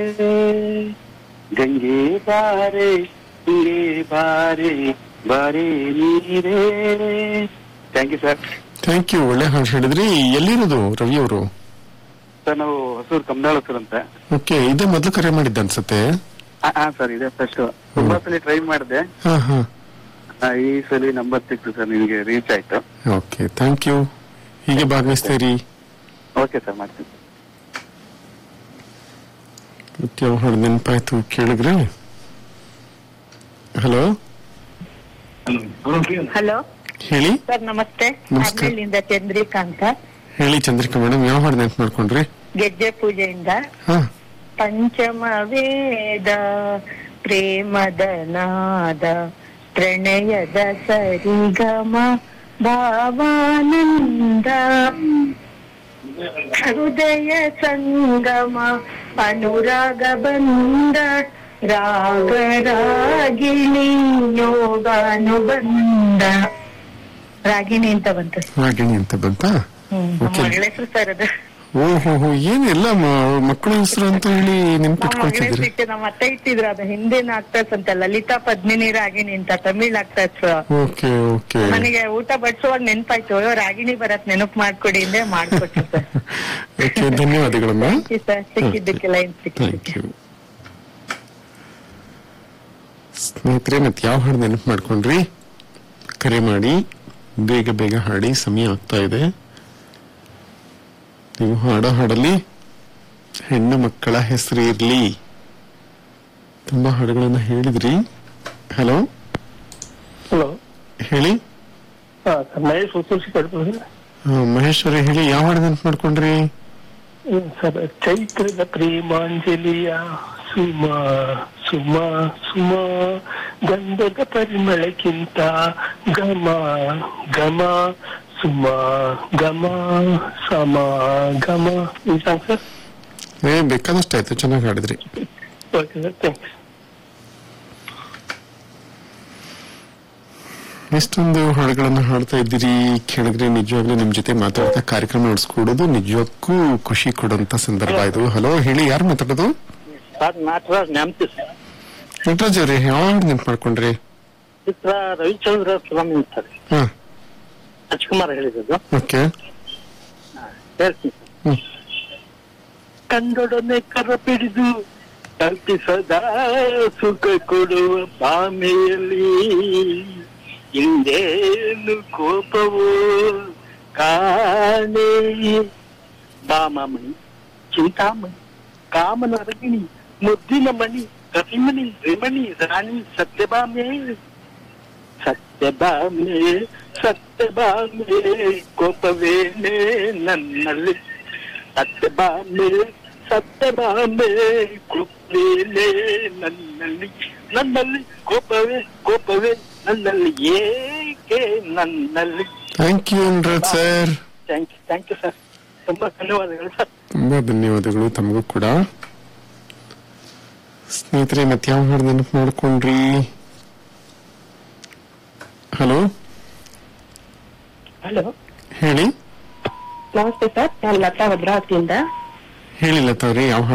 ಗಂಗೆ ಬಾರೆ ಗಂಗೆ ಬಾರೆ ಬಾರೆ ನೀರೇ thank you sir thank you ಒಳ್ಳೆ ಹಾಡು ಹೇಳಿದ್ರಿ ಎಲ್ಲಿರೋದು ರವಿ ಅವರು ಸರ್ ನಾವು ಹೊಸೂರು ಕಮದಾಳಸರ್ ಅಂತ ಓಕೆ ಇದೇ ಮೊದಲು ಕರೆ ಮಾಡಿದ್ದ ಅನ್ಸತ್ತೆ ಹಾ ಹಾ ಸರ್ ಇದೆ ಫಸ್ಟ್ ತುಂಬಾ ಸಲ ಟ್ರೈ ಮಾಡಿದೆ ಹಾ ಹಾ ಆ, ಈ ಸಲ ನಂಬರ್ ಸಿಕ್ತು ಸರ್ ನಿಮಗೆ ರೀಚ್ ಆಯ್ತು ಓಕೆ ಥ್ಯಾಂಕ್ ಯು ಹೀಗೆ ಭಾಗವಹಿಸ್ತೀರಿ ಓಕೆ ಸರ್ ಮಾಡ್ತೀನಿ ಮತ್ತೆ ಯಾವ ಹಾಡು ನೆನಪಾಯ್ತು ಕೇಳಿದ್ರೆ ಹಲೋ ಹಲೋ ಹೇಳಿ ಸರ್ ನಮಸ್ತೆ ನಮಸ್ತೆ. ಆಮೇಲಿಂದ ಚಂದ್ರಿಕಾ ಅಂತ ಹೇಳಿ ಚಂದ್ರಿಕಾ ಮೇಡಮ್ ಯಾವ ಹಾಡು ನೆನಪು ಮಾಡ್ಕೊಂಡ್ರಿ ಗೆಜ್ಜೆ ಪೂಜೆಯಿಂದ ಹಾ ಪಂಚಮ ವೇದ ಪ್ರೇಮದ ನಾದ ಪ್ರಣಯದ ಸರಿಗಮ ಭಾವಾನಂದ ಹೃದಯ ಸಂಗಮ ಅನುರಾಗ ಬಂದ ರಾಗ ರಾಗಿಣಿ ಯೋಗಾನುಬಂಧ ರಾಗಿಣಿ ಅಂತ ಬಂತು ರಾಗಿಣಿ ಅಂತ ಬಂತಾ ಹ್ಮ್ Okay. ಮಗಳ ಹೆಸರು ಸರ್ ಅದು ಓ ಹೋ ಹೋ ಏನೆಲ್ಲ ಮಕ್ಕಳ ಹೆಸರು ಅಂತ ಹೇಳಿ ನಮ್ಮ ಮಗಳ ನೆನ್ಪಿಟ್ಕೊಳ್ತಿದ್ರಿ ಹೆಸರು ನಮ್ಮ ಅತ್ತೆ ಇಟ್ಟಿದ್ರು ಅದು ಹಿಂದಿನ ಆಗ್ತಾಸ್ ಅಂತ ಲಲಿತಾ ಪದ್ಮಿನಿ ರಾಗಿಣಿ ಅಂತ ತಮಿಳ್ ಆಗ್ತಾಸ್ ಓಕೆ ಓಕೆ ನನಗೆ ಊಟ ಬಡಿಸುವಾಗ ನೆನ್ಪಾಯ್ತು ಅಯ್ಯೋ ರಾಗಿಣಿ ಬರತ್ ನೆನಪು ಮಾಡ್ಕೊಡಿ ಅಂದ್ರೆ ಮಾಡ್ಕೊಟ್ಟು ಸರ್ ಓಕೆ ಧನ್ಯವಾದಗಳಮ್ಮ ಸರ್ ಸಿಕ್ಕಿದ್ದಕ್ಕೆ ಲೈನ್ ಥ್ಯಾಂಕ್ ಸಿಕ್ಕಿದ್ದಕ್ಕೆ ಯು ಸ್ನೇಹಿತರೆ ಮತ್ತೆ ಯಾವ ಹಾಡು ನೆನಪು ಮಾಡ್ಕೊಂಡ್ರಿ ಕರೆ ಮಾಡಿ ಬೇಗ ಬೇಗ ಹಾಡಿ ಸಮಯ ಆಗ್ತಾ ಇದೆ ನೀವು ಹಾಡೋ ಹಾಡಲ್ಲಿ ಹೆಣ್ಣು ಮಕ್ಕಳ ಹೆಸರು ಇರ್ಲಿ ತುಂಬಾ ಹಾಡುಗಳನ್ನ ಹೇಳಿದ್ರಿ ಹಲೋ ಹಲೋ ಹೇಳಿ ಹಾ ಸರ್ ಮಹೇಶ್ ಉತ್ತರಿಸಿ ಕಳ್ಬೋದು ಆ, ಮಹೇಶ್ ಅವರೇ ಹೇಳಿ ಯಾವ ಹಾಡು ನೆನಪು ಮಾಡ್ಕೊಂಡ್ರಿ ಸರ್ ಚೈತ್ರದ ಪ್ರೇಮಾಂಜಲಿಯ ಸುಮ ಸುಮ ಸುಮ ಗಂಧದ ಪರಿಮಳಕ್ಕಿಂತ ಘಮ ಘಮ ಸುಮ ಘಮ ಸಮ ಘಮ ಈ ಸಾಂಗ್ ಸರ್ ಏ ಬೇಕಾದಷ್ಟಾಯ್ತು ಚೆನ್ನಾಗಿ ಹಾಡಿದ್ರಿ ಓಕೆ ಸರ್ ಥ್ಯಾಂಕ್ಸ್ ಎಷ್ಟೊಂದು ಹಾಡುಗಳನ್ನ ಹಾಡ್ತಾ ಇದ್ದೀರಿ ಕೇಳಿದ್ರೆ ನಿಜವಾಗ್ಲೂ ನಿಮ್ ಜೊತೆ ಮಾತಾಡ್ತಾ ಕಾರ್ಯಕ್ರಮ ನಡೆಸ್ಕೊಡೋದು ನಿಜಕ್ಕೂ ಖುಷಿ ಕೊಡುವಂತ ಸಂದರ್ಭ ಇದು ಹಲೋ ಹೇಳಿ ಯಾರು ಮಾತಾಡೋದು ಸರ್ ನಾಟರಾಜ್ ನೆನಪಿ ನಟರಾಜ್ ಅವ್ರಿ ಯಾವ ಹಾಡು ನೆನ್ಪು ಮಾಡ್ಕೊಂಡ್ರಿ ಚಿತ್ರ ರವಿಚಂದ್ರ ಸ್ವಾಮಿ ಸರ್ ಹಾ ರಾಜ್ಕುಮಾರ್ ಹೇಳಿದ್ದು ಓಕೆ ಹೇಳ್ತೀನಿ ಹ್ಮ್ ಕಂದೊಡನೆ ಕರ ಪಿಡಿದು ಕಲ್ಪಿಸದ ಸುಖ ಕೊಡುವ ಬಾಮೆಯಲ್ಲಿ ಹಿಂದೇನು ಕೋಪವೋ ಕಾಣೆ ಬಾಮಮಣಿ ಚಿಂತಾಮಣಿ ಕಾಮನ ರಗಿಣಿ ಮುದ್ದಿನ ಮಣಿ ಕಸಿಮಣಿ ರಿಮಣಿ ರಾಣಿ ಸತ್ಯಭಾಮೆ ಸತ್ಯಭಾಮೆ ಸತ್ಯಭಾಮೆ ಕೋಪವೇನೆ ನನ್ನಲ್ಲಿ ಸತ್ಯಭಾಮೆ ಸತ್ಯಭಾಮೆ ಕೋಪವೇನೆ ನನ್ನಲ್ಲಿ ನನ್ನಲ್ಲಿ ಕೋಪವೇ ಕೋಪವೇ ನನ್ನಲ್ಲಿ ಏಕೆ ನನ್ನಲ್ಲಿ thank you Nataraj sir thank you thank you sir ತುಂಬಾ ಧನ್ಯವಾದಗಳು ಸರ್ ತುಂಬಾ ಧನ್ಯವಾದಗಳು ತಮಗೂ ಕೂಡ ಸ್ನೇಹಿತರೆ ಮತ್ತೆ ಯಾವ ಹಾಡು ನೆನಪು ಮಾಡ್ಕೊಂಡ್ರಿ ಹಲೋ ಹಲೋ ಹೇಳಿ ನಮಸ್ತೆ ಸರ್ ನಾನು ಲತಾ ಭದ್ರಾವತಿಯಿಂದ ಹೇಳಿ ಲತಾ ಅವ್ರಿ ಯಾವ